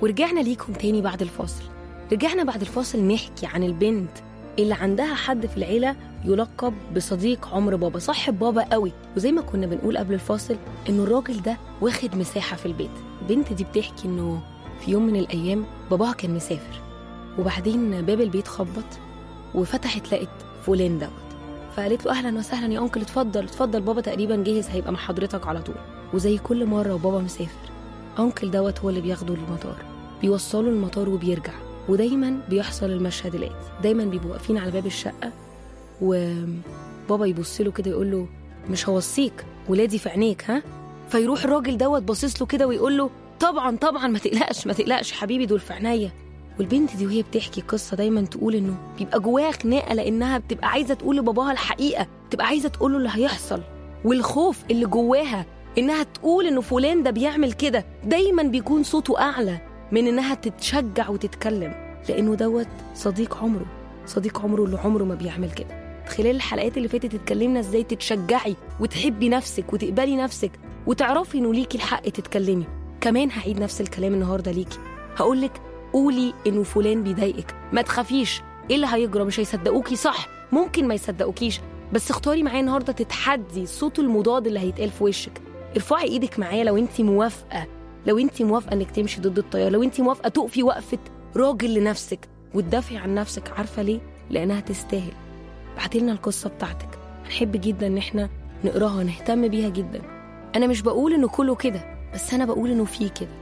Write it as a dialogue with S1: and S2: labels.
S1: ورجعنا ليكم تاني بعد الفاصل رجعنا بعد الفاصل نحكي عن البنت اللي عندها حد في العيلة يلقب بصديق عمر بابا صاحب بابا قوي وزي ما كنا بنقول قبل الفاصل انه الراجل ده واخد مساحة في البيت البنت دي بتحكي انه في يوم من الايام باباها كان مسافر وبعدين باب البيت خبط وفتحت لقت فلان دوت فقالت له اهلا وسهلا يا انكل اتفضل اتفضل بابا تقريبا جاهز هيبقى مع حضرتك على طول وزي كل مره وبابا مسافر انكل دوت هو اللي بياخده للمطار بيوصله المطار وبيرجع ودايما بيحصل المشهد الاتي دايما بيبقوا واقفين على باب الشقه وبابا يبص له كده يقول له مش هوصيك ولادي في عينيك ها فيروح الراجل دوت باصص له كده ويقول له طبعا طبعا ما تقلقش ما تقلقش حبيبي دول في عينيا والبنت دي وهي بتحكي قصة دايما تقول إنه بيبقى جواها خناقة لأنها بتبقى عايزة تقول لباباها الحقيقة بتبقى عايزة تقول له اللي هيحصل والخوف اللي جواها إنها تقول إنه فلان ده بيعمل كده دايما بيكون صوته أعلى من إنها تتشجع وتتكلم لأنه دوت صديق عمره صديق عمره اللي عمره ما بيعمل كده خلال الحلقات اللي فاتت اتكلمنا ازاي تتشجعي وتحبي نفسك وتقبلي نفسك وتعرفي انه ليكي الحق تتكلمي كمان هعيد نفس الكلام النهارده ليكي هقولك قولي انه فلان بيضايقك ما تخافيش ايه اللي هيجرى مش هيصدقوكي صح ممكن ما يصدقوكيش بس اختاري معايا النهارده تتحدي الصوت المضاد اللي هيتقال في وشك ارفعي ايدك معايا لو انت موافقه لو انت موافقه انك تمشي ضد التيار لو انت موافقه تقفي وقفه راجل لنفسك وتدافعي عن نفسك عارفه ليه لانها تستاهل ابعتي لنا القصه بتاعتك هنحب جدا ان احنا نقراها نهتم بيها جدا انا مش بقول انه كله كده بس انا بقول انه فيه كده